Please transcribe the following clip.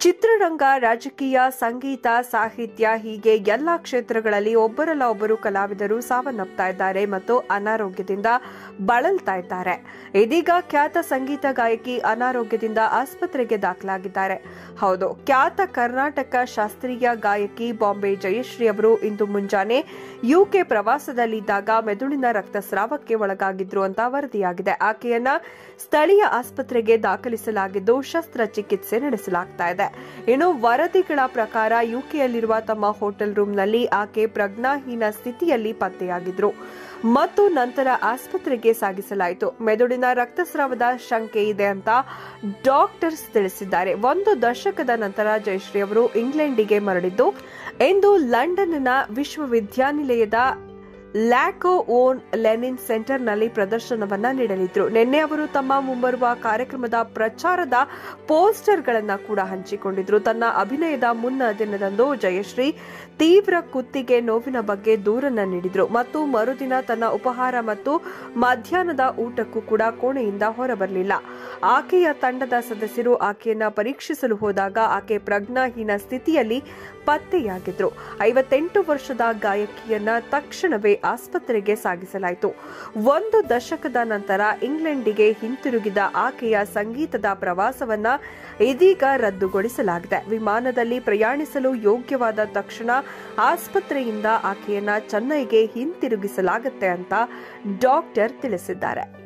ಚಿತ್ರರಂಗ ರಾಜಕೀಯ ಸಂಗೀತ ಸಾಹಿತ್ಯ ಹೀಗೆ ಎಲ್ಲಾ ಕ್ಷೇತ್ರಗಳಲ್ಲಿ ಒಬ್ಬರಲ್ಲ ಒಬ್ಬರು ಕಲಾವಿದರು ಸಾವನ್ನಪ್ತಾ ಇದ್ದಾರೆ ಮತ್ತು ಅನಾರೋಗ್ಯದಿಂದ ಬಳಲ್ತಾ ಇದ್ದಾರೆ ಇದೀಗ ಖ್ಯಾತ ಸಂಗೀತ ಗಾಯಕಿ ಅನಾರೋಗ್ಯದಿಂದ ಆಸ್ಪತ್ರೆಗೆ ದಾಖಲಾಗಿದ್ದಾರೆ ಹೌದು ಖ್ಯಾತ ಕರ್ನಾಟಕ ಶಾಸ್ತ್ರೀಯ ಗಾಯಕಿ ಬಾಂಬೆ ಜಯಶ್ರೀ ಅವರು ಇಂದು ಮುಂಜಾನೆ ಯುಕೆ ಪ್ರವಾಸದಲ್ಲಿದ್ದಾಗ ಮೆದುಳಿನ ರಕ್ತಸ್ರಾವಕ್ಕೆ ಒಳಗಾಗಿದ್ರು ಅಂತ ವರದಿಯಾಗಿದೆ ಆಕೆಯನ್ನ ಸ್ಥಳೀಯ ಆಸ್ಪತ್ರೆಗೆ ದಾಖಲಿಸಲಾಗಿದ್ದು ಶಸ್ತ್ರಚಿಕಿತ್ಸೆ ನಡೆಸಲಾಗ್ತಾ ಇದೆ ಇನ್ನು ವರದಿಗಳ ಪ್ರಕಾರ ಯುಕೆಯಲ್ಲಿರುವ ತಮ್ಮ ಹೋಟೆಲ್ ರೂಮ್ನಲ್ಲಿ ಆಕೆ ಪ್ರಜ್ಞಾಹೀನ ಸ್ಥಿತಿಯಲ್ಲಿ ಪತ್ತೆಯಾಗಿದ್ರು ಮತ್ತು ನಂತರ ಆಸ್ಪತ್ರೆಗೆ ಸಾಗಿಸಲಾಯಿತು ಮೆದುಳಿನ ರಕ್ತಸ್ರಾವದ ಶಂಕೆ ಇದೆ ಅಂತ ಡಾಕ್ಟರ್ಸ್ ತಿಳಿಸಿದ್ದಾರೆ ಒಂದು ದಶಕದ ನಂತರ ಜಯಶ್ರೀ ಅವರು ಇಂಗ್ಲೆಂಡಿಗೆ ಮರಳಿದ್ದು ಇಂದು ಲಂಡನ್ನ ವಿಶ್ವವಿದ್ಯಾನಿಲಯದ ಲ್ಯಾಕೋ ಓನ್ ಲೆನಿನ್ ಸೆಂಟರ್ನಲ್ಲಿ ಪ್ರದರ್ಶನವನ್ನ ನೀಡಲಿದ್ರು ನಿನ್ನೆ ಅವರು ತಮ್ಮ ಮುಂಬರುವ ಕಾರ್ಯಕ್ರಮದ ಪ್ರಚಾರದ ಪೋಸ್ಟರ್ಗಳನ್ನ ಕೂಡ ಹಂಚಿಕೊಂಡಿದ್ರು ತನ್ನ ಅಭಿನಯದ ಮುನ್ನ ದಿನದಂದು ಜಯಶ್ರೀ ತೀವ್ರ ಕುತ್ತಿಗೆ ನೋವಿನ ಬಗ್ಗೆ ದೂರನ್ನ ನೀಡಿದ್ರು ಮತ್ತು ಮರುದಿನ ತನ್ನ ಉಪಹಾರ ಮತ್ತು ಮಧ್ಯಾಹ್ನದ ಊಟಕ್ಕೂ ಕೂಡ ಕೋಣೆಯಿಂದ ಹೊರಬರಲಿಲ್ಲ ಆಕೆಯ ತಂಡದ ಸದಸ್ಯರು ಆಕೆಯನ್ನ ಪರೀಕ್ಷಿಸಲು ಹೋದಾಗ ಆಕೆ ಪ್ರಜ್ಞಾಹೀನ ಸ್ಥಿತಿಯಲ್ಲಿ ಪತ್ತೆಯಾಗಿದ್ರು ಐವತ್ತೆಂಟು ವರ್ಷದ ಗಾಯಕಿಯನ್ನ ತಕ್ಷಣವೇ ಆಸ್ಪತ್ರೆಗೆ ಸಾಗಿಸಲಾಯಿತು ಒಂದು ದಶಕದ ನಂತರ ಇಂಗ್ಲೆಂಡಿಗೆ ಹಿಂತಿರುಗಿದ ಆಕೆಯ ಸಂಗೀತದ ಪ್ರವಾಸವನ್ನ ಇದೀಗ ರದ್ದುಗೊಳಿಸಲಾಗಿದೆ ವಿಮಾನದಲ್ಲಿ ಪ್ರಯಾಣಿಸಲು ಯೋಗ್ಯವಾದ ತಕ್ಷಣ ಆಸ್ಪತ್ರೆಯಿಂದ ಆಕೆಯನ್ನ ಚೆನ್ನೈಗೆ ಹಿಂತಿರುಗಿಸಲಾಗುತ್ತೆ ಅಂತ ಡಾಕ್ಟರ್ ತಿಳಿಸಿದ್ದಾರೆ